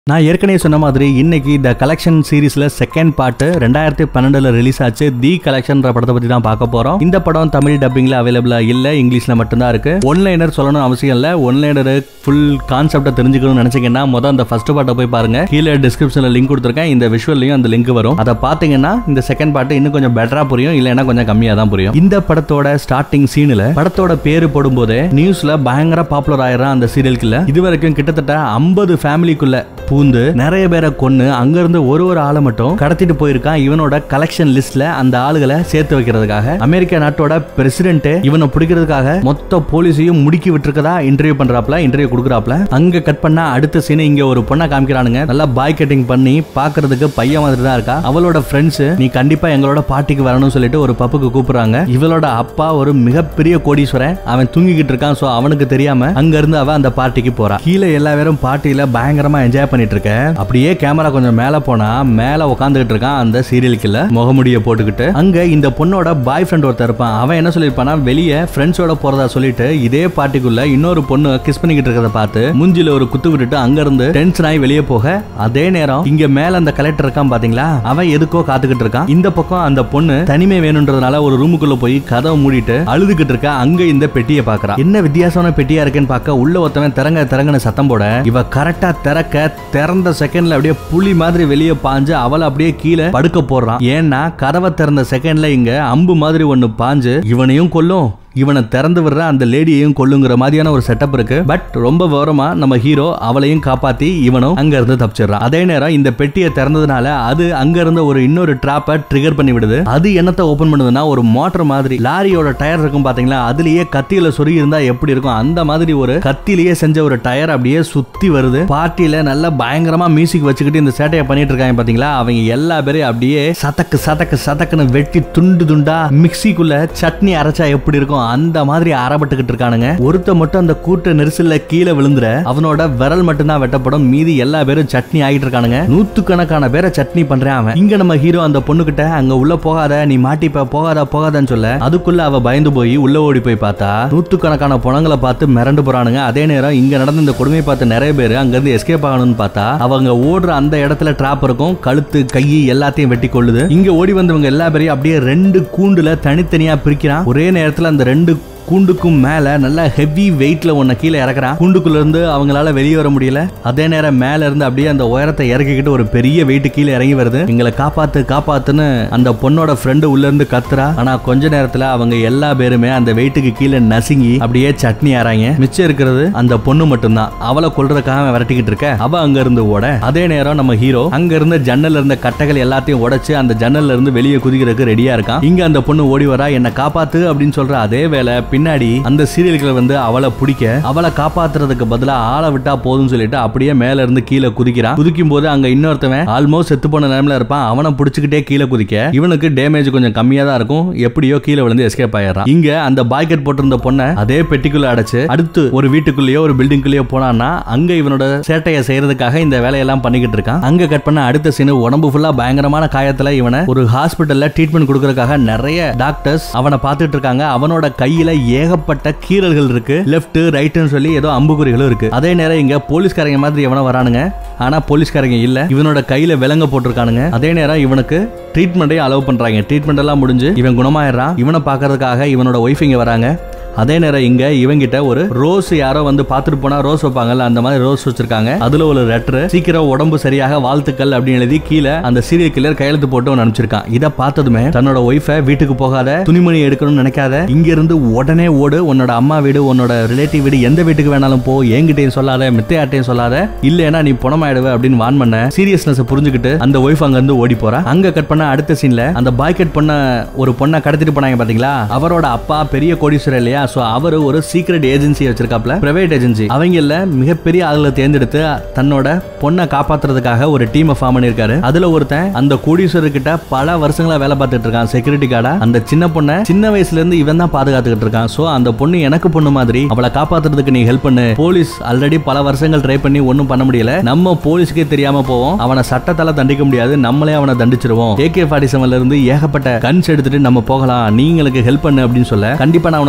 நான் ஏற்கனவே சொன்ன மாதிரி இன்னைக்கு த கலெக்ஷன் சீரிஸ்ல செகண்ட் பார்ட் ரெண்டாயிரத்தி பன்னெண்டுல ரிலீஸ் ஆச்சு தி கலெக்ஷன் படத்தை பத்தி தான் பார்க்க போறோம் இந்த படம் தமிழ் டப்பிங்ல அவைலபிளா இல்ல இங்கிலீஷ்ல மட்டும்தான் இருக்கு ஒன்லைனர் சொல்லணும் அவசியம் இல்ல ஒன்லைனர் ஃபுல் கான்செப்டை தெரிஞ்சுக்கணும்னு நினைச்சீங்கன்னா முதல் அந்த ஃபர்ஸ்ட் பார்ட்டை போய் பாருங்க கீழே டிஸ்கிரிப்ஷன்ல லிங்க் கொடுத்துருக்கேன் இந்த விஷுவல்லையும் அந்த லிங்க் வரும் அதை பாத்தீங்கன்னா இந்த செகண்ட் பார்ட் இன்னும் கொஞ்சம் பெட்டரா புரியும் இல்லைன்னா கொஞ்சம் கம்மியா தான் புரியும் இந்த படத்தோட ஸ்டார்டிங் சீன்ல படத்தோட பேரு போடும்போதே நியூஸ்ல பயங்கர பாப்புலர் ஆயிரம் அந்த சீரியலுக்குள்ள இது வரைக்கும் கிட்டத்தட்ட ஐம்பது ஃபேமிலிக்குள்ள பூந்து நிறைய பேரை கொன்னு அங்க இருந்து ஒரு ஒரு ஆளை மட்டும் கடத்திட்டு போயிருக்கான் இவனோட கலெக்ஷன் லிஸ்ட்ல அந்த ஆளுகளை சேர்த்து வைக்கிறதுக்காக அமெரிக்கா நாட்டோட பிரசிடென்ட் இவனை பிடிக்கிறதுக்காக மொத்த போலீஸையும் முடுக்கி விட்டுருக்கதா இன்டர்வியூ பண்றாப்ல இன்டர்வியூ கொடுக்குறாப்ல அங்க கட் பண்ணா அடுத்த சீன் இங்க ஒரு பொண்ணை காமிக்கிறானுங்க நல்லா பாய் கட்டிங் பண்ணி பாக்குறதுக்கு பையன் மாதிரி தான் இருக்கா அவளோட ஃப்ரெண்ட்ஸ் நீ கண்டிப்பா எங்களோட பார்ட்டிக்கு வரணும்னு சொல்லிட்டு ஒரு பப்புக்கு கூப்பிடுறாங்க இவளோட அப்பா ஒரு மிகப்பெரிய கோடீஸ்வரன் அவன் தூங்கிக்கிட்டு இருக்கான் சோ அவனுக்கு தெரியாம அங்க இருந்து அவ அந்த பார்ட்டிக்கு போறா கீழே எல்லா பேரும் பார்ட்டியில பயங்கரமா என்ஜாய் பண்ணிட்டு இருக்க அப்படியே கேமரா கொஞ்சம் மேல போனா மேல உட்காந்துக்கிட்டு இருக்கான் அந்த சீரியலுக்குள்ள முகமுடிய போட்டுக்கிட்டு அங்க இந்த பொண்ணோட பாய் ஃப்ரெண்ட் ஒருத்தர் இருப்பான் அவன் என்ன சொல்லிருப்பானா வெளியே ஃப்ரெண்ட்ஸோட போறதா சொல்லிட்டு இதே பார்ட்டிக்குள்ள இன்னொரு பொண்ணு கிஸ் பண்ணிக்கிட்டு இருக்கிறத பார்த்து மூஞ்சில ஒரு குத்து விட்டுட்டு அங்க இருந்து டென்ஷன் ஆகி வெளியே போக அதே நேரம் இங்க மேல அந்த கலெக்டர் இருக்கான் பாத்தீங்களா அவன் எதுக்கோ காத்துக்கிட்டு இருக்கான் இந்த பக்கம் அந்த பொண்ணு தனிமை வேணும்ன்றதுனால ஒரு ரூமுக்குள்ள போய் கதவை மூடிட்டு அழுதுகிட்டு இருக்க அங்க இந்த பெட்டியை பாக்குறா என்ன வித்தியாசமான பெட்டியா இருக்குன்னு பார்க்க உள்ள ஒருத்தவன் திறங்க திறங்கன்னு சத்தம் போட இவ கரெக்டா திறக்க திறந்த செகண்ட்ல அப்படியே புலி மாதிரி வெளியே பாஞ்சு அவளை அப்படியே கீழே படுக்க போடுறான் ஏன்னா கதவை திறந்த செகண்ட்ல இங்க அம்பு மாதிரி ஒண்ணு பாஞ்சு இவனையும் கொல்லும் இவனை திறந்து விடுற அந்த லேடியையும் கொல்லுங்கிற மாதிரியான ஒரு செட்டப் இருக்கு பட் ரொம்ப விவரமா நம்ம ஹீரோ அவளையும் காப்பாத்தி இவனும் அங்க இருந்து தப்பிச்சிடறான் அதே நேரம் இந்த பெட்டியை திறந்ததுனால அது அங்க இருந்த ஒரு இன்னொரு டிராப்பை ட்ரிகர் பண்ணி விடுது அது என்னத்தை ஓபன் பண்ணுதுன்னா ஒரு மோட்டர் மாதிரி லாரியோட டயர் இருக்கும் பாத்தீங்களா அதுலயே கத்தியில சொருகி இருந்தா எப்படி இருக்கும் அந்த மாதிரி ஒரு கத்திலேயே செஞ்ச ஒரு டயர் அப்படியே சுத்தி வருது பார்ட்டியில நல்ல பயங்கரமா மியூசிக் வச்சுக்கிட்டு இந்த சேட்டையை பண்ணிட்டு இருக்காங்க பாத்தீங்களா அவங்க எல்லா பேரையும் அப்படியே சதக்கு சதக்கு சதக்குன்னு வெட்டி துண்டு துண்டா மிக்சிக்குள்ள சட்னி அரைச்சா எப்படி இருக்கும் அந்த மாதிரி அறப்பட்டுக்கிட்டு இருக்கானுங்க ஒருத்த மட்டும் அந்த கூட்ட நெரிசல்ல கீழே விழுந்துற அவனோட விரல் மட்டும்தான் வெட்டப்படும் மீதி எல்லா பேரும் சட்னி ஆகிட்டு இருக்கானுங்க நூத்துக்கணக்கான பேரை சட்னி பண்றேன் அவன் இங்க நம்ம ஹீரோ அந்த பொண்ணுகிட்ட அங்க உள்ள போகாத நீ மாட்டிப்ப போகாத போகாதன்னு சொல்ல அதுக்குள்ள அவ பயந்து போய் உள்ள ஓடி போய் பார்த்தா நூத்துக்கணக்கான பணங்களை பார்த்து மிரண்டு போறானுங்க அதே நேரம் இங்க நடந்த இந்த கொடுமை பார்த்த நிறைய பேர் அங்க இருந்து எஸ்கேப் ஆகணும்னு பார்த்தா அவங்க ஓடுற அந்த இடத்துல டிராப் இருக்கும் கழுத்து கை எல்லாத்தையும் வெட்டி கொள்ளுது இங்க ஓடி வந்தவங்க எல்லா பேரையும் அப்படியே ரெண்டு கூண்டுல தனித்தனியா பிரிக்கிறான் ஒரே நேரத்துல அந்த ரெண்டு கூண்டுக்கும் மேல நல்ல ஹெவி வெயிட்ல ஒன்ன கீழே இறக்குறான் கூண்டுக்குள்ள இருந்து அவங்களால வெளியே வர முடியல அதே நேரம் மேல இருந்து அப்படியே அந்த உயரத்தை இறக்கிக்கிட்டு ஒரு பெரிய வெயிட் கீழே இறங்கி வருது எங்களை காப்பாத்து காப்பாத்துன்னு அந்த பொண்ணோட ஃப்ரெண்டு உள்ள இருந்து கத்துறா ஆனா கொஞ்ச நேரத்துல அவங்க எல்லா பேருமே அந்த வெயிட்டுக்கு கீழே நசுங்கி அப்படியே சட்னி ஆறாங்க மிச்சம் இருக்கிறது அந்த பொண்ணு மட்டும்தான் அவளை கொல்றதுக்காக அவன் விரட்டிக்கிட்டு இருக்க அவ அங்க இருந்து ஓட அதே நேரம் நம்ம ஹீரோ அங்க இருந்த ஜன்னல்ல இருந்த கட்டைகள் எல்லாத்தையும் உடைச்சு அந்த ஜன்னல்ல இருந்து வெளியே குதிக்கிறதுக்கு ரெடியா இருக்கான் இங்க அந்த பொண்ணு ஓடி வரா என்ன காப்பாத்து அப்படின்னு சொல்ற அதே வேலை பின்னாடி அந்த சீரியல்களை வந்து அவளை பிடிக்க அவளை காப்பாத்துறதுக்கு பதிலா ஆளை விட்டா போதும்னு சொல்லிட்டு அப்படியே மேல இருந்து கீழே குதிக்கிறான் குதிக்கும் போது அங்க இன்னொருத்தவன் ஆல்மோஸ்ட் செத்து போன நிலைமையில இருப்பான் அவனை பிடிச்சிக்கிட்டே கீழே குதிக்க இவனுக்கு டேமேஜ் கொஞ்சம் கம்மியா தான் இருக்கும் எப்படியோ கீழே விழுந்து எஸ்கேப் ஆயிடுறான் இங்க அந்த பாக்கெட் போட்டிருந்த பொண்ணை அதே பெட்டிக்குள்ள அடைச்சு அடுத்து ஒரு வீட்டுக்குள்ளேயோ ஒரு பில்டிங்குள்ளேயோ போனான்னா அங்க இவனோட சேட்டையை செய்யறதுக்காக இந்த வேலையெல்லாம் பண்ணிக்கிட்டு இருக்கான் அங்க கட் பண்ண அடுத்த சீனு உடம்பு ஃபுல்லா பயங்கரமான காயத்துல இவனை ஒரு ஹாஸ்பிட்டல்ல ட்ரீட்மெண்ட் கொடுக்கறதுக்காக நிறைய டாக்டர்ஸ் அவனை பார்த்துட்டு இருக்காங்க அவனோட கையில ஏகப்பட்ட கீறல்கள் இருக்கு லெஃப்ட் ரைட்னு சொல்லி ஏதோ அம்புக்குறிகளும் இருக்கு அதே நேரம் இங்க போலீஸ்காரங்க மாதிரி எவனோ வரானுங்க ஆனா போலீஸ்காரங்க இல்ல இவனோட கையில விலங்க போட்டிருக்கானுங்க அதே நேரம் இவனுக்கு ட்ரீட்மெண்ட்டையும் அலோவ் பண்றாங்க ட்ரீட்மெண்ட் எல்லாம் முடிஞ்சு இவன் குணமாயிடுறான் இவனை பார்க்கறதுக்காக இவனோட ஒய்ஃப் இங்க வராங்க அதே நேரம் இங்க இவங்கிட்ட ஒரு ரோஸ் யாரோ வந்து பார்த்துட்டு போனா ரோஸ் வைப்பாங்கல்ல அந்த மாதிரி ரோஸ் வச்சிருக்காங்க அதுல ஒரு லெட்டர் சீக்கிரம் உடம்பு சரியாக வாழ்த்துக்கள் அப்படின்னு எழுதி கீழே அந்த சீரியல் கில்லர் கையெழுத்து போட்டு அவன் அனுப்பிச்சிருக்கான் இதை பார்த்ததுமே தன்னோட ஒய்ஃபை வீட்டுக்கு போகாத துணிமணி எடுக்கணும்னு நினைக்காத இங்க இருந்து உடனே ஓடு உன்னோட அம்மா வீடு உன்னோட ரிலேட்டிவ் வீடு எந்த வீட்டுக்கு வேணாலும் போ என்கிட்டயும் சொல்லாத மித்தையாட்டையும் சொல்லாத இல்லைன்னா நீ பணமாயிடுவ அப்படின்னு வான் பண்ண சீரியஸ்னஸ் புரிஞ்சுக்கிட்டு அந்த ஒய்ஃப் அங்க இருந்து ஓடி போறா அங்க கட் பண்ண அடுத்த சீன்ல அந்த பாய் கட் பண்ண ஒரு பொண்ணை கடத்திட்டு போனாங்க பாத்தீங்களா அவரோட அப்பா பெரிய கோடீஸ்வரர் இல்லையா சோ அவரு ஒரு சீக்ரெட் ஏஜென்சி வச்சிருக்காப்ல பிரைவேட் ஏஜென்சி அவங்கள மிகப்பெரிய ஆளுகளை தேர்ந்தெடுத்து தன்னோட பொண்ணை காப்பாத்துறதுக்காக ஒரு டீமை ஃபார்ம் பண்ணிருக்காரு அதுல ஒருத்தன் அந்த கோடீஸ்வரர் கிட்ட பல வருஷங்களா வேலை பார்த்துட்டு இருக்கான் செக்யூரிட்டி கார்டா அந்த சின்ன பொண்ணை சின்ன வயசுல இருந்து இவன் தான் பாதுகாத்துக்கிட்டு இருக்கான் சோ அந்த பொண்ணு எனக்கு பொண்ணு மாதிரி அவளை காப்பாத்துறதுக்கு நீ ஹெல்ப் பண்ணு போலீஸ் ஆல்ரெடி பல வருஷங்கள் ட்ரை பண்ணி ஒன்னும் பண்ண முடியல நம்ம போலீஸ்க்கே தெரியாம போவோம் அவனை சட்டத்தால தண்டிக்க முடியாது நம்மளே அவனை தண்டிச்சிருவோம் ஏகே ஃபார்ட்டி செவன்ல இருந்து ஏகப்பட்ட கன்ஸ் எடுத்துட்டு நம்ம போகலாம் நீங்களுக்கு ஹெல்ப் பண்ணு அப்படின்னு சொல்ல கண்டிப்பா நான் உனக்கு ஹெல்ப் பண்றேன்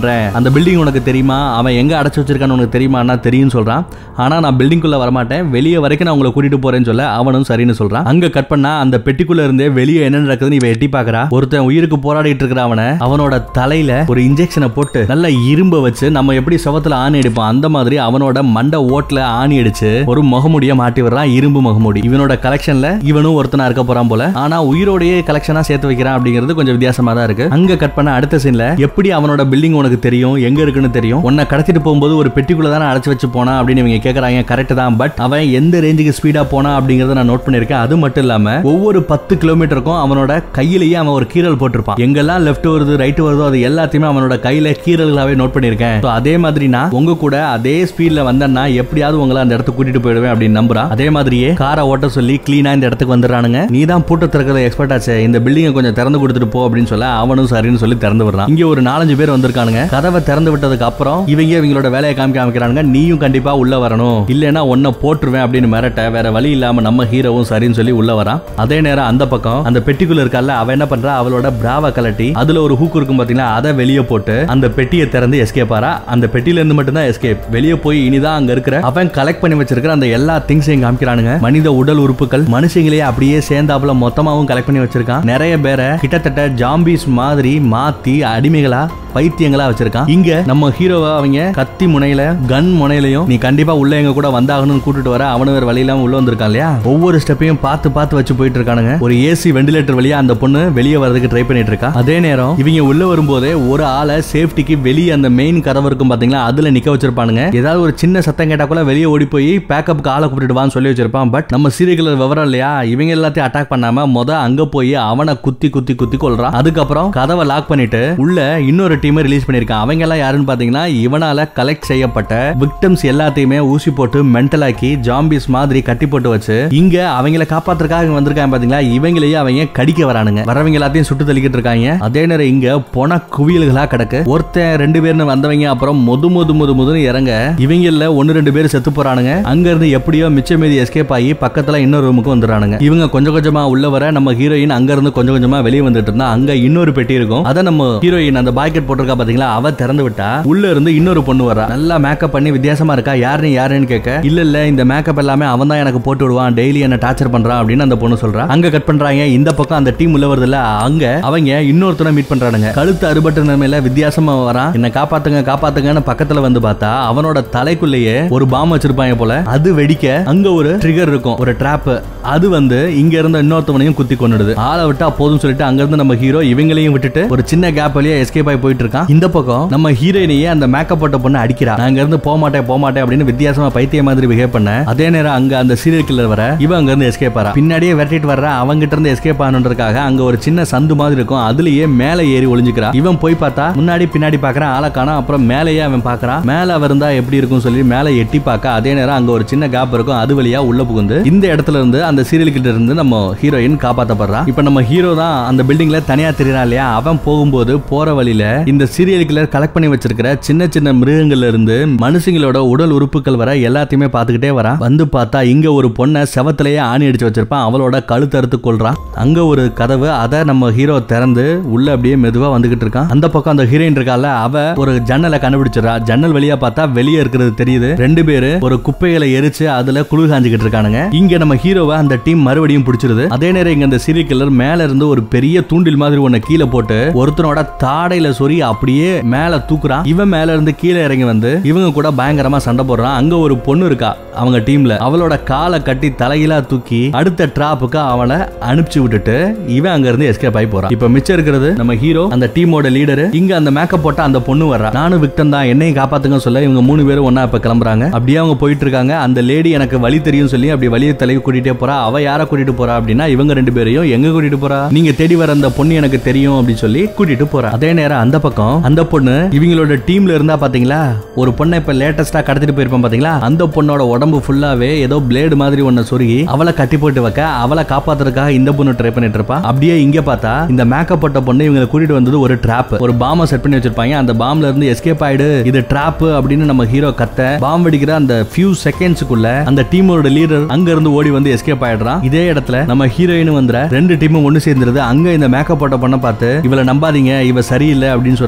பண்றேன் அந்த பில்டிங் உனக்கு தெரியுமா அவன் எங்க அடைச்சு வச்சிருக்கான்னு உனக்கு தெரியுமான்னா தெரியும் சொல்றான் ஆனா நான் பில்டிங்குள்ள வரமாட்டேன் வெளியே வரைக்கும் நான் உங்களை கூட்டிட்டு போறேன்னு சொல்ல அவனும் சரின்னு சொல்றான் அங்க கட் பண்ணா அந்த பெட்டிக்குள்ள இருந்தே வெளியே என்ன நடக்குதுன்னு இவ எட்டி பாக்குறா ஒருத்தன் உயிருக்கு போராடிட்டு இருக்கிற அவனை அவனோட தலையில ஒரு இன்ஜெக்ஷனை போட்டு நல்ல இரும்ப வச்சு நம்ம எப்படி சுவத்துல ஆணி அடிப்போம் அந்த மாதிரி அவனோட மண்டை ஓட்டுல ஆணி அடிச்சு ஒரு முகமுடிய மாட்டி விடுறான் இரும்பு முகமுடி இவனோட கலெக்ஷன்ல இவனும் ஒருத்தனா இருக்க போறான் போல ஆனா உயிரோடயே கலெக்ஷனா சேர்த்து வைக்கிறான் அப்படிங்கிறது கொஞ்சம் வித்தியாசமா தான் இருக்கு அங்க கட் பண்ண அடுத்த சீன்ல எப்படி அவனோட பில்டிங் உனக்கு தெரியும் எங்க இருக்குன்னு தெரியும் உன்னை கடத்திட்டு போகும்போது ஒரு பெட்டிக்குள்ள தானே அடைச்சு வச்சு போனா அப்படின்னு இவங்க கேக்குறாங்க கரெக்ட் தான் பட் அவன் எந்த ரேஞ்சுக்கு ஸ்பீடா போனா அப்படிங்கறத நான் நோட் பண்ணிருக்கேன் அது மட்டும் இல்லாம ஒவ்வொரு பத்து கிலோமீட்டருக்கும் அவனோட கையிலேயே அவன் ஒரு கீரல் போட்டிருப்பான் எங்கெல்லாம் லெஃப்ட் வருது ரைட் வருதோ அது எல்லாத்தையுமே அவனோட கையில கீரல்களாவே நோட் பண்ணிருக்கேன் So, அதே மாதிரி நான் உங்க கூட அதே ஸ்பீட்ல வந்தேன்னா எப்படியாவது உங்களை அந்த இடத்துக்கு கூட்டிட்டு போயிடுவேன் அப்படின்னு நம்புறான் அதே மாதிரியே காரை ஓட்ட சொல்லி கிளீனா இந்த இடத்துக்கு வந்துடுறானுங்க நீ தான் பூட்ட திறக்கிறத எக்ஸ்பர்ட் ஆச்சே இந்த பில்டிங்கை கொஞ்சம் திறந்து கொடுத்துட்டு போ அப்படின்னு சொல்ல அவனும் சரின்னு சொல்லி திறந்து விடுறான் இங்க ஒரு நாலஞ்சு பேர் வந்திருக்கானுங்க கதவை திறந்து விட்டதுக்கு அப்புறம் இவங்க இவங்களோட வேலையை காமிக்க காமிக்கிறானுங்க நீயும் கண்டிப்பா உள்ள வரணும் இல்லைன்னா உன்னை போட்டுருவேன் அப்படின்னு மிரட்ட வேற வழி இல்லாம நம்ம ஹீரோவும் சரின்னு சொல்லி உள்ள வரான் அதே நேரம் அந்த பக்கம் அந்த பெட்டிக்குள்ள இருக்கால அவ என்ன பண்றா அவளோட பிராவ கலட்டி அதுல ஒரு ஹூக் இருக்கும் பாத்தீங்களா அதை வெளியே போட்டு அந்த பெட்டியை திறந்து எஸ்கேப் ஆறா அந்த பெட்டியில இருந்து மட்டும் தான் எஸ்கேப் வெளியே போய் இனிதான் அங்க இருக்கிற அவன் கலெக்ட் பண்ணி வச்சிருக்கிற அந்த எல்லா திங்ஸையும் காமிக்கிறானுங்க மனித உடல் உறுப்புகள் மனுஷங்களையே அப்படியே சேர்ந்தாப்புல மொத்தமாவும் கலெக்ட் பண்ணி வச்சிருக்கான் நிறைய பேரை கிட்டத்தட்ட ஜாம்பிஸ் மாதிரி மாத்தி அடிமைகளா பைத்தியங்களா வச்சிருக்கான் இங்க நம்ம ஹீரோவை அவங்க கத்தி முனையில கன் முனையிலையும் நீ கண்டிப்பா உள்ள எங்க கூட வந்தாகணும்னு கூட்டிட்டு வர அவனு வேற வழி இல்லாம உள்ள வந்திருக்கான் இல்லையா ஒவ்வொரு ஸ்டெப்பையும் பார்த்து பார்த்து வச்சு போயிட்டு இருக்கானுங்க ஒரு ஏசி வெண்டிலேட்டர் வழியா அந்த பொண்ணு வெளியே வரதுக்கு ட்ரை பண்ணிட்டு இருக்கா அதே நேரம் இவங்க உள்ள வரும்போதே ஒரு ஆளை சேஃப்டிக்கு வெளியே அந்த மெயின் கதவு இருக்கும் பாத்தீங்களா அதுல நிக்க வச்சிருப்பானுங்க ஏதாவது ஒரு சின்ன சத்தம் கேட்டா கூட வெளியே ஓடி போய் பேக்கப்புக்கு ஆளை கூப்பிட்டு வான்னு சொல்லி வச்சிருப்பான் பட் நம்ம சீரியல் விவரம் இல்லையா இவங்க எல்லாத்தையும் அட்டாக் பண்ணாம முத அங்க போய் அவனை குத்தி குத்தி குத்தி கொள்றான் அதுக்கப்புறம் கதவை லாக் பண்ணிட்டு உள்ள இன்னொரு டீமை ரிலீஸ் பண்ணிருக்கான் அவங்க எல்லாம் யாருன்னு பாத்தீங்கன்னா இவனால கலெக்ட் செய்யப்பட்ட விக்டம்ஸ் எல்லாத்தையுமே ஊசி போட்டு மென்டலாக்கி ஜாம்பிஸ் மாதிரி கட்டி போட்டு வச்சு இங்க அவங்கள காப்பாத்துறதுக்காக இங்க வந்திருக்காங்க பாத்தீங்களா இவங்களையே அவங்க கடிக்க வரானுங்க வரவங்க எல்லாத்தையும் சுட்டு தள்ளிக்கிட்டு இருக்காங்க அதே நேரம் இங்க பொன குவியல்களா கிடக்கு ஒருத்தன் ரெண்டு பேர்னு வந்தவங்க அப்புறம் முது முது முது முதுன்னு இறங்க இவங்கள ஒன்னு ரெண்டு பேர் செத்து போறானுங்க அங்க இருந்து எப்படியோ மிச்ச மீதி எஸ்கேப் ஆகி பக்கத்துல இன்னொரு ரூமுக்கு வந்துடுறானுங்க இவங்க கொஞ்சம் கொஞ்சமா உள்ள வர நம்ம ஹீரோயின் அங்க இருந்து கொஞ்சம் கொஞ்சமா வெளியே வந்துட்டு இருந்தா அங்க இன்னொரு பெட்டி இருக்கும் அத நம்ம ஹீரோயின் அந்த பாக்கெட் போட்டிருக்கா பாத்தீங்களா அவ திறந்து விட்டா உள்ள இருந்து இன்னொரு பொண்ணு வரா நல்லா மேக்கப் பண்ணி வித்தியாசமா இருக்கா யாருன்னு யாருன்னு கேட்க இல்ல இல்ல இந்த மேக்கப் எல்லாமே அவன் தான் எனக்கு போட்டு விடுவான் டெய்லி என்ன டார்ச்சர் பண்றான் அப்படின்னு அந்த பொண்ணு சொல்றா அங்க கட் பண்றாங்க இந்த பக்கம் அந்த டீம் உள்ள வருதுல அங்க அவங்க இன்னொருத்தனை மீட் பண்றானுங்க கழுத்து அறுபட்ட நிலைமையில வித்தியாசமா வரான் என்ன காப்பாத்துங்க காப்பாத்துங்கன்னு பக்கத்துல வந்து பார்த்தா அவனோட தலைக்குள்ளேயே ஒரு பாம் வச்சிருப்பாங்க போல அது வெடிக்க அங்க ஒரு ட்ரிகர் இருக்கும் ஒரு ட்ராப் அது வந்து இங்க இருந்த இன்னொருத்தவனையும் குத்தி கொண்டுடுது ஆளை விட்டா போதும் சொல்லிட்டு அங்க இருந்து நம்ம ஹீரோ இவங்களையும் விட்டுட்டு ஒரு சின்ன கேப் வழியா எஸ்கேப் ஆகி போயிட்டு இருக்கான் இந்த பக்கம் நம்ம ஹீரோயினையே அந்த மேக்கப் போட்ட பொண்ணு அடிக்கிறா நான் அங்க இருந்து போக மாட்டேன் போக மாட்டேன் அப்படின்னு வித்தியாசமா பைத்திய மாதிரி பிஹேவ் பண்ண அதே நேரம் அங்க அந்த சீரியல் கில்லர் வர இவன் அங்க இருந்து எஸ்கேப் ஆறா பின்னாடியே விரட்டிட்டு வர்ற அவங்கிட்ட இருந்து எஸ்கேப் ஆகணுன்றதுக்காக அங்க ஒரு சின்ன சந்து மாதிரி இருக்கும் அதுலயே மேல ஏறி ஒளிஞ்சுக்கிறா இவன் போய் பார்த்தா முன்னாடி பின்னாடி பாக்குறான் ஆளை காணோம் அப்புறம் மேலேயே அவன் பாக்குறான் மேல அவர் இருந்தா எப்படி இருக்கும் சொல்லி மேல எட்டி பார்க்க அதே நேரம் அங்க ஒரு சின்ன கேப் இருக்கும் அது வழியா உள்ள புகுந்து இந்த இடத்துல இருந்து அந்த சீரியல் கிட்ட இருந்து நம்ம ஹீரோயின் காப்பாத்தப்படுறா இப்ப நம்ம ஹீரோ தான் அந்த பில்டிங்ல தனியா தெரியறான் இல்லையா அவன் போகும்போது போற வழியில இந்த சீரியல் கில்லர் கலெக்ட் பண்ணி வச்சிருக்கிற சின்ன சின்ன மிருகங்கள்ல இருந்து மனுஷங்களோட உடல் உறுப்புகள் வர எல்லாத்தையுமே பார்த்துக்கிட்டே வரான் வந்து பார்த்தா இங்க ஒரு பொண்ணை செவத்திலேயே ஆணி அடிச்சு வச்சிருப்பான் அவளோட கழுத்தறுத்து கொள்றான் அங்க ஒரு கதவு அதை நம்ம ஹீரோ திறந்து உள்ள அப்படியே மெதுவா வந்துகிட்டு இருக்கான் அந்த பக்கம் அந்த ஹீரோயின் இருக்கால அவ ஒரு ஜன்னலை கண்டுபிடிச்சிடறா ஜன்னல் வழியா பார்த்தா வெளியே இருக்கிறது தெரியுது ரெண்டு பேரு ஒரு குப்பைகளை எரிச்சு அதுல குளிர் காஞ்சிக்கிட்டு இருக்கானுங்க இங்க நம்ம ஹீரோவை அந்த டீம் மறுபடியும் பிடிச்சிருது அதே நேரம் இங்க அந்த சீரியல் கில்லர் மேல இருந்து ஒரு பெரிய தூண்டில் மாதிரி ஒண்ணு கீழே போட்டு ஒருத்தனோட தாடையில சொறி அப்படியே மேல தூக்குறான் இவன் மேல இருந்து கீழே இறங்கி வந்து இவங்க கூட பயங்கரமா சண்டை போடுறான் அங்க ஒரு பொண்ணு இருக்கா அவங்க டீம்ல அவளோட காலை கட்டி தலையிலா தூக்கி அடுத்த டிராப்புக்கு அவளை அனுப்பிச்சு விட்டுட்டு இவன் அங்க இருந்து எஸ்கேப் ஆகி போறான் இப்ப மிச்சம் இருக்கிறது நம்ம ஹீரோ அந்த டீமோட லீடர் இங்க அந்த மேக்கப் போட்ட அந்த பொண்ணு வர்றா நானும் விக்டம் தான் என்னையும் காப்பாத்துங்க சொல்ல இவங்க மூணு பேரும் ஒண்ணா இப்ப கிளம்புறாங்க அப்படியே அவங்க போயிட்டு இருக்காங்க அந்த லேடி எனக்கு வழி தெரியும் சொல்லி அப்படி வழியை தலைவி கூட்டிட்டே போறா அவ யார கூட்டிட்டு போறா அப்படின்னா இவங்க ரெண்டு பேரையும் எங்க கூட்டிட்டு போறா நீங்க தேடி வர அந்த பொண்ணு எனக்கு தெரியும் அப்படின்னு சொல்லி கூட்டிட்டு போறா அதே நேரம் அந்த பக்கம் அந்த பொண்ணு இவங்களோட டீம்ல இருந்தா பாத்தீங்களா ஒரு பொண்ணை இப்ப லேட்டஸ்டா கடத்திட்டு போயிருப்பான் பாத்தீங்களா அந்த பொண்ணோட உடம்பு ஃபுல்லாவே ஏதோ பிளேடு மாதிரி ஒண்ணு சொருகி அவளை கட்டி போட்டு வைக்க அவளை காப்பாத்துறதுக்காக இந்த பொண்ணு ட்ரை பண்ணிட்டு இருப்பா அப்படியே இங்க பார்த்தா இந்த மேக்கப் போட்ட பொண்ணு இவங்களை கூட்டிட்டு வந்தது ஒரு ட்ராப் ஒரு பாம்ப செட் பண்ணி வச்சிருப்பாங்க அந்த பாம்ல இருந்து எஸ்கேப் ஆயிடு இது ட்ராப் அப்படின்னு நம்ம ஹீரோ கத்த பாம் வெடிக்கிற அந்த ஃபியூ செகண்ட்ஸ்க்குள்ள அந்த டீமோட லீடர் அங்க இருந்து ஓடி வந்து எஸ்கேப் ஆயிடுறான் இதே இடத்துல நம்ம ஹீரோயின் வந்துற ரெண்டு டீமும் ஒண்ணு சேர்ந்துருது அங்க இந்த மேக்கப் போட்ட பொண்ணை பார்த்து இவளை நம்பாதீங்க இவ சரியில்லை அப்படின்னு சொன்னதுமே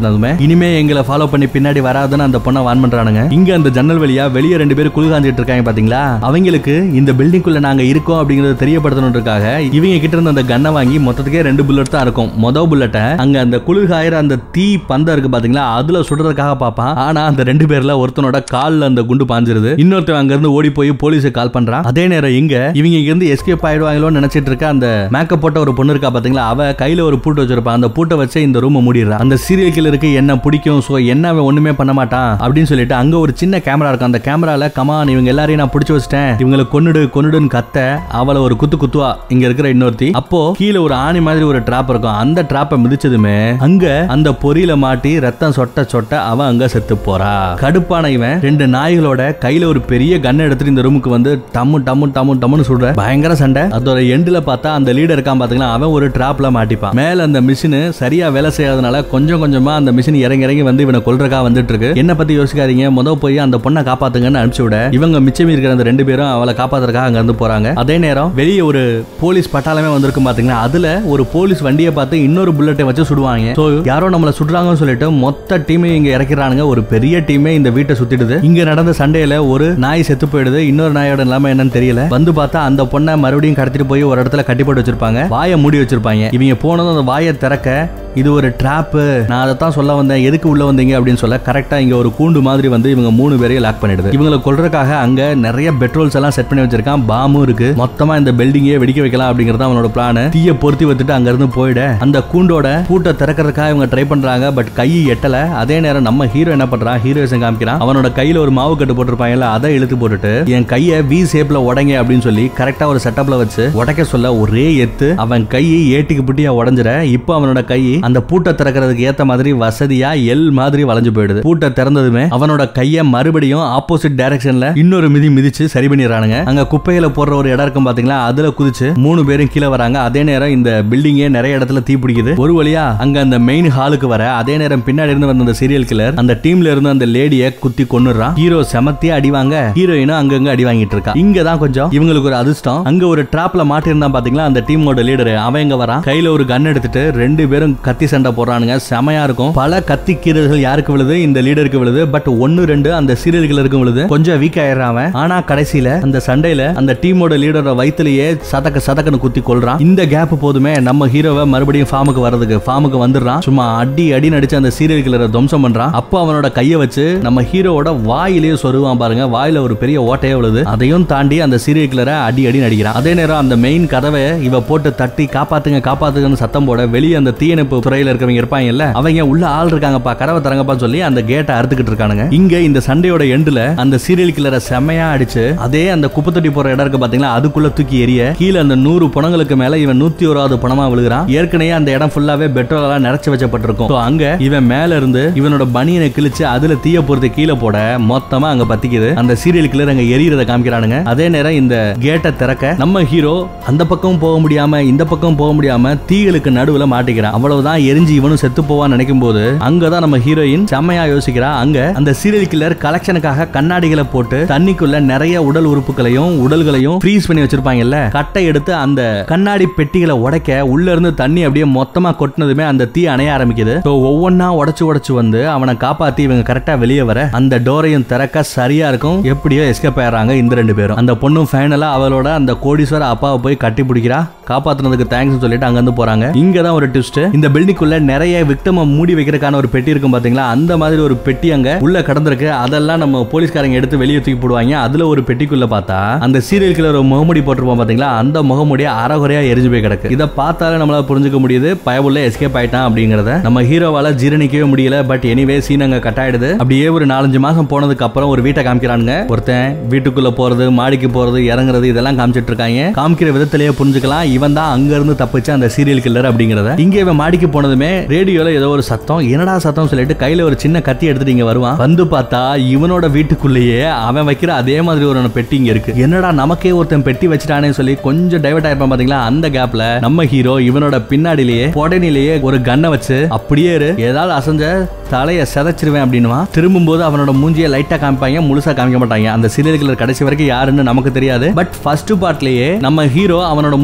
இனிமே எங்களை ஃபாலோ பண்ணி பின்னாடி வராதுன்னு அந்த பொண்ணை வான் பண்றானுங்க இங்க அந்த ஜன்னல் வழியா வெளியே ரெண்டு பேரும் குளிர்காஞ்சிட்டு இருக்காங்க பாத்தீங்களா அவங்களுக்கு இந்த பில்டிங்குள்ள நாங்க இருக்கோம் அப்படிங்கறத தெரியப்படுத்தணுன்றதுக்காக இவங்க கிட்ட இருந்த அந்த கன்னை வாங்கி மொத்தத்துக்கே ரெண்டு புல்லட் தான் இருக்கும் மொதல் புல்லட்டை அங்க அந்த குளிர்காயிற அந்த தீ பந்தம் இருக்கு பாத்தீங்களா அதுல சுடுறதுக்காக பாப்பான் ஆனா அந்த ரெண்டு பேர்ல ஒருத்தனோட கால்ல அந்த குண்டு பாஞ்சிருது இன்னொருத்தன் அங்க இருந்து ஓடி போய் போலீஸுக்கு கால் பண்றான் அதே நேரம் இங்க இவங்க இங்க இருந்து எஸ்கேப் ஆயிடுவாங்களோன்னு நினைச்சிட்டு இருக்க அந்த மேக்கப் போட்ட ஒரு பொண்ணு இருக்கா பாத்தீங்களா அவ கையில ஒரு பூட்டு வச்சிருப்பான் அந்த பூட்டை வச்சு இந்த ரூமை மூடிடுறா அந்த சீரியல் கில்லருக்கு என்ன பிடிக்கும் சோ என்ன அவன் ஒண்ணுமே பண்ண மாட்டான் அப்படின்னு சொல்லிட்டு அங்க ஒரு சின்ன கேமரா இருக்கும் அந்த கேமரால கமான் இவங்க எல்லாரையும் நான் பிடிச்சு வச்சிட்டேன் இவங்களை கொன்னுடு கொன்னுடுன்னு கத்த அவளை ஒரு குத்து குத்துவா இங்க இருக்கிற இன்னொருத்தி அப்போ கீழே ஒரு ஆணி மாதிரி ஒரு டிராப் இருக்கும் அந்த டிராப்பை மிதிச்சதுமே அங்க அந்த பொரியில மாட்டி ரத்தம் சொட்ட சொட்ட அவன் அங்க செத்து போறா கடுப்பான இவன் ரெண்டு நாய்களோட கையில ஒரு பெரிய கன் எடுத்துட்டு இந்த ரூமுக்கு வந்து டம்மு டம்மு டம்மு டம்முன்னு சுடுற பயங்கர சண்டை அதோட எண்டுல பார்த்தா அந்த லீடர் இருக்கான் பாத்தீங்களா அவன் ஒரு டிராப்ல மாட்டிப்பான் மேல அந்த மிஷின் சரியா வேலை செய்யாதனால கொஞ்சம் கொஞ்சமா அந்த மிஷின் இறங்கி இறங்கி வந்து இவனை கொல்றக்கா வந்துட்டு இருக்கு என்ன பத்தி யோசிக்காதீங்க முத போய் அந்த பொண்ணை காப்பாத்துங்கன்னு அனுப்பிச்சு விட இவங்க மிச்சம் இருக்கிற அந்த ரெண்டு பேரும் அவளை காப்பாத்துறதுக்காக அங்க இருந்து போறாங்க அதே நேரம் வெளியே ஒரு போலீஸ் பட்டாளமே வந்திருக்கும் பாத்தீங்கன்னா அதுல ஒரு போலீஸ் வண்டியை பார்த்து இன்னொரு புல்லட்டை வச்சு சுடுவாங்க சோ யாரோ நம்மள சுடுறாங்கன்னு சொல்லிட்டு மொத்த டீமையும் இங்க இறக்கிறானுங்க ஒரு பெரிய டீமே இந்த வீட்டை சுத்திடுது இங்க நடந்த சண்டையில ஒரு நாய் செத்து போயிடுது இன்னொரு நாயோட நிலைமை என்னன்னு தெரியல வந்து பார்த்தா அந்த பொண்ணை மறுபடியும் கடத்திட்டு போய் ஒரு இடத்துல கட்டி போட்டு வச்சிருப்பாங்க வாயை மூடி வச்சிருப்பாங்க இவங்க போனதும் அந்த வாயை திறக்க இது ஒரு ட்ராப்பு நான் அதை தான் சொல்ல வந்தேன் எதுக்கு உள்ள வந்தீங்க அப்படின்னு சொல்ல கரெக்டா இங்க ஒரு கூண்டு மாதிரி வந்து இவங்க மூணு பேரையும் லாக் பண்ணிடுது இவங்களை கொல்றதுக்காக அங்க நிறைய பெட்ரோல்ஸ் எல்லாம் செட் பண்ணி வச்சிருக்கான் பாமும் இருக்கு மொத்தமா இந்த பில்டிங்கே வெடிக்க வைக்கலாம் அப்படிங்கறது அவனோட பிளான் தீய பொருத்தி வச்சுட்டு அங்க இருந்து போயிட அந்த கூண்டோட பூட்டை திறக்கிறதுக்காக இவங்க ட்ரை பண்றாங்க பட் கை எட்டல அதே நேரம் நம்ம ஹீரோ என்ன பண்றான் ஹீரோயிசன் காமிக்கிறான் அவனோட கையில ஒரு மாவு கட்டு போட்டிருப்பாங்கல்ல அதை இழுத்து போட்டுட்டு என் கையை வி ஷேப்ல உடைங்க அப்படின்னு சொல்லி கரெக்டா ஒரு செட்டப்ல வச்சு உடைக்க சொல்ல ஒரே எத்து அவன் கை ஏட்டிக்கு புட்டியா உடஞ்சிட இப்போ அவனோட கை அந்த பூட்டை திறக்கிறதுக்கு ஏத்த மாதிரி வசதியா எல் மாதிரி வளைஞ்சு போயிடுது பூட்டை திறந்ததுமே அவனோட கையை மறுபடியும் ஆப்போசிட் டைரக்ஷன்ல இன்னொரு மிதி மிதிச்சு சரி பண்ணிடுறானுங்க அங்க குப்பையில போடுற ஒரு இடம் இருக்கும் பாத்தீங்களா அதுல குதிச்சு மூணு பேரும் கீழே வராங்க அதே நேரம் இந்த பில்டிங்கே நிறைய இடத்துல தீ பிடிக்குது ஒரு வழியா அங்க அந்த மெயின் ஹாலுக்கு வர அதே நேரம் பின்னாடி இருந்து வந்த அந்த சீரியல் கில்லர் அந்த டீம்ல இருந்து அந்த லேடிய குத்தி கொன்னுறான் ஹீரோ செமத்தியா அடிவாங்க ஹீரோயினும் அங்கங்க அடி வாங்கிட்டு இருக்கா இங்க தான் கொஞ்சம் இவங்களுக்கு ஒரு அதிர்ஷ்டம் அங்க ஒரு டிராப்ல மாட்டிருந்தான் பாத்தீங்களா அந்த டீமோட லீடர் அவன் எங்க வரான் கையில ஒரு கன் எடுத்துட்டு ரெண்டு பேரும் கத்தி சண்டை போடுறானுங்க செமையா இருக்கும் பல கத்தி கீரல்கள் யாருக்கு விழுது இந்த லீடருக்கு விழுது பட் ஒன்னு ரெண்டு அந்த சீரியல் கில்லருக்கு விழுது கொஞ்சம் வீக் ஆயிடுறான் அவன் ஆனா கடைசியில அந்த சண்டையில அந்த டீமோட லீடரோட வயித்துலயே சதக்க சதக்கன்னு குத்தி கொள்றான் இந்த கேப் போதுமே நம்ம ஹீரோவை மறுபடியும் ஃபார்முக்கு வர்றதுக்கு ஃபார்முக்கு வந்துடுறான் சும்மா அடி அடி நடிச்சு அந்த சீரியல் கில்லரை துவம்சம் பண்றான் அப்போ அவனோட கையை வச்சு நம்ம ஹீரோவோட வாயிலேயே சொருவான் பாருங்க வாயில ஒரு பெரிய ஓட்டையே விழுது அதையும் தாண்டி அந்த சீரியல் கில்லரை அடி அடி நடிக்கிறான் அதே நேரம் அந்த மெயின் கதவை இவ போட்டு தட்டி காப்பாத்துங்க காப்பாத்துங்கன்னு சத்தம் போட வெளியே அந்த தீயணைப்பு துறையில இருக்கவங்க இருப்பாங்கல்ல அவங்க உள்ள ஆள் இருக்காங்கப்பா கதவை திறங்கப்பா சொல்லி அந்த கேட்டை அறுத்துக்கிட்டு இருக்கானுங்க இங்க இந்த சண்டையோட எண்டுல அந்த சீரியல் கில்லரை செமையா அடிச்சு அதே அந்த குப்பை தொட்டி போற இடம் இருக்கு பாத்தீங்களா அதுக்குள்ள தூக்கி எரிய கீழே அந்த நூறு பணங்களுக்கு மேல இவன் நூத்தி ஓராவது பணமா விழுகிறான் ஏற்கனவே அந்த இடம் ஃபுல்லாவே பெட்ரோலால நிறைச்சு வச்சப்பட்டிருக்கும் So, அங்க இவன் மேல இருந்து இவனோட பனியனை கிழிச்சு அதுல தீய பொறுத்து கீழே போட மொத்தமா அங்க பத்திக்குது அந்த சீரியல் கில்லர் அங்க எரியறத காமிக்கிறானுங்க அதே நேரம் இந்த கேட்டை திறக்க நம்ம ஹீரோ அந்த பக்கம் போக முடியாம இந்த பக்கம் போக முடியாம தீகளுக்கு நடுவுல மாட்டிக்கிறான் அவ்வளவுதான் எரிஞ்சு இவனும் செத்து போவான்னு நினைக்கும் போது அங்கதான் நம்ம ஹீரோயின் செம்மையா யோசிக்கிறா அங்க அந்த சீரியல் கில்லர் கலெக்ஷனுக்காக கண்ணாடிகளை போட்டு தண்ணிக்குள்ள நிறைய உடல் உறுப்புகளையும் உடல்களையும் ஃப்ரீஸ் பண்ணி வச்சிருப்பாங்கல்ல கட்டை எடுத்து அந்த கண்ணாடி பெட்டிகளை உடைக்க உள்ள இருந்து தண்ணி அப்படியே மொத்தமா கொட்டினதுமே அந்த தீ அணைய ஆரம்பிக்குது So, ஒவ்வொன்னா உடைச்சு உடைச்சு வந்து அவனை காப்பாத்தி இவங்க கரெக்டா வெளியே வர அந்த டோரையும் திறக்க சரியா இருக்கும் எப்படியோ எஸ்கேப் ஆயிடுறாங்க இந்த ரெண்டு பேரும் அந்த பொண்ணும் ஃபைனலா அவளோட அந்த கோடீஸ்வர அப்பாவை போய் கட்டி பிடிக்கிறா காப்பாத்துனதுக்கு தேங்க்ஸ் சொல்லிட்டு அங்க இருந்து போறாங்க இங்க தான் ஒரு ட்விஸ்ட் இந்த பில்டிங்குள்ள நிறைய விக்டம மூடி வைக்கிறதுக்கான ஒரு பெட்டி இருக்கும் பாத்தீங்களா அந்த மாதிரி ஒரு பெட்டி அங்க உள்ள கடந்திருக்கு அதெல்லாம் நம்ம போலீஸ்காரங்க எடுத்து வெளியே தூக்கி போடுவாங்க அதுல ஒரு பெட்டிக்குள்ள பார்த்தா அந்த சீரியல் கிளர் ஒரு முகமுடி போட்டிருப்போம் பாத்தீங்களா அந்த முகமுடிய அறகுறையா எரிஞ்சு போய் கிடக்கு இதை பார்த்தாலே நம்மளால புரிஞ்சுக்க முடியுது பயவுள்ள எஸ்கேப் ஆயிட்டான் அப்படிங்கறத நம்ம ஹீரோவால ஜீரணிக்கவே முடியல பட் எனிவே சீன் அங்க கட் ஆயிடுது அப்படியே ஒரு நாலஞ்சு மாசம் போனதுக்கு அப்புறம் ஒரு வீட்டை காமிக்கிறானுங்க ஒருத்தன் வீட்டுக்குள்ள போறது மாடிக்கு போறது இறங்குறது இதெல்லாம் காமிச்சிட்டு இருக்காங்க காமிக்கிற விதத்திலேயே புரிஞ்சுக்கலாம் இவன் தான் அங்க இருந்து தப்பிச்ச அந்த சீரியல் கில்லர் அப்படிங்கறத இங்க இவன் மாடிக்கு போனதுமே ரேடியோல ஏதோ ஒரு சத்தம் என்னடா சத்தம் சொல்லிட்டு கையில ஒரு சின்ன கத்தி எடுத்துட்டு இங்க வருவான் வந்து பார்த்தா இவனோட வீட்டுக்குள்ளேயே அவன் வைக்கிற அதே மாதிரி ஒரு பெட்டி இங்க இருக்கு என்னடா நமக்கே ஒருத்தன் பெட்டி வச்சுட்டானே சொல்லி கொஞ்சம் டைவர்ட் ஆயிருப்பான் பாத்தீங்களா அந்த கேப்ல நம்ம ஹீரோ இவனோட பின்னாடிலேயே புடனிலேயே ஒரு கன்னை வச்சு அப்படியே இரு ஏதாவது அசைஞ்ச தலைய செதைச்சிருவேன் அப்படின்னுவான் திரும்பும் போது அவனோட மூஞ்சியை லைட்டா காமிப்பாங்க முழுசா காமிக்க மாட்டாங்க அந்த சீரியல் கில்லர் கடைசி வரைக்கும் யாருன்னு நமக்கு தெரியாது பட் ஃபர்ஸ்ட் பார்ட்லயே நம்ம ஹீரோ அவனோட மூஞ்சியை ஒரு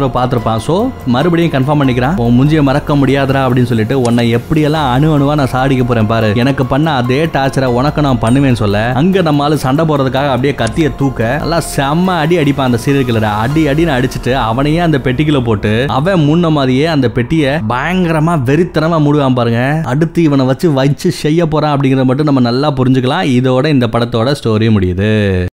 தடவை பார்த்திருப்பான் சோ மறுபடியும் கன்ஃபார்ம் பண்ணிக்கிறான் உன் முஞ்சிய மறக்க முடியாதுடா அப்படின்னு சொல்லிட்டு உன்னை எப்படியெல்லாம் அணு அணுவா நான் சாடிக்க போறேன் பாரு எனக்கு பண்ண அதே டார்ச்சரை உனக்கு நான் பண்ணுவேன்னு சொல்ல அங்க நம்ம ஆளு சண்டை போறதுக்காக அப்படியே கத்திய தூக்க நல்லா செம்ம அடி அடிப்பான் அந்த சீரியல் கிளரை அடி அடின்னு அடிச்சுட்டு அவனையே அந்த பெட்டிக்குள்ள போட்டு அவன் முன்ன மாதிரியே அந்த பெட்டியை பயங்கரமா வெறித்தனமா மூடுவான் பாருங்க அடுத்து இவனை வச்சு வச்சு செய்ய போறான் அப்படிங்கறத மட்டும் நம்ம நல்லா புரிஞ்சுக்கலாம் இதோட இந்த படத்தோட ஸ்டோரி முடியுது